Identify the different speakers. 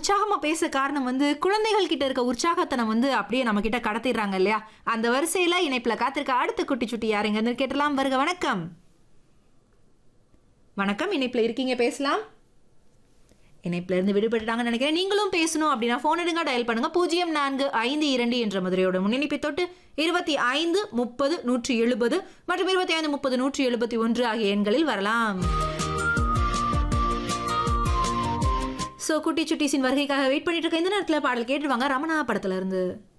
Speaker 1: உற்சாகமா பேச காரணம் வந்து குழந்தைகள் கிட்ட இருக்க உற்சாகத்தை நம்ம வந்து அப்படியே நம்ம கிட்ட கடத்திடுறாங்க இல்லையா அந்த வரிசையில இணைப்புல காத்திருக்க அடுத்த குட்டி சுட்டி யாருங்க கேட்டலாம் வருக வணக்கம் வணக்கம் இணைப்புல இருக்கீங்க பேசலாம் இணைப்புல இருந்து விடுபட்டுட்டாங்கன்னு நினைக்கிறேன் நீங்களும் பேசணும் அப்படின்னா போன் எடுங்க டயல் பண்ணுங்க பூஜ்ஜியம் நான்கு ஐந்து இரண்டு என்ற மதுரையோட முன்னிணைப்பை தொட்டு இருபத்தி ஐந்து முப்பது நூற்றி எழுபது மற்றும் இருபத்தி ஐந்து முப்பது நூற்றி எழுபத்தி ஒன்று ஆகிய எண்களில் வரலாம் ஸோ குட்டி சுட்டிஸின் வருகைக்காக வெயிட் பண்ணிட்டு இருக்க இந்த நேரத்தில் பாடல் கேட்டுருவாங்க ரமணா படத்துல இருந்து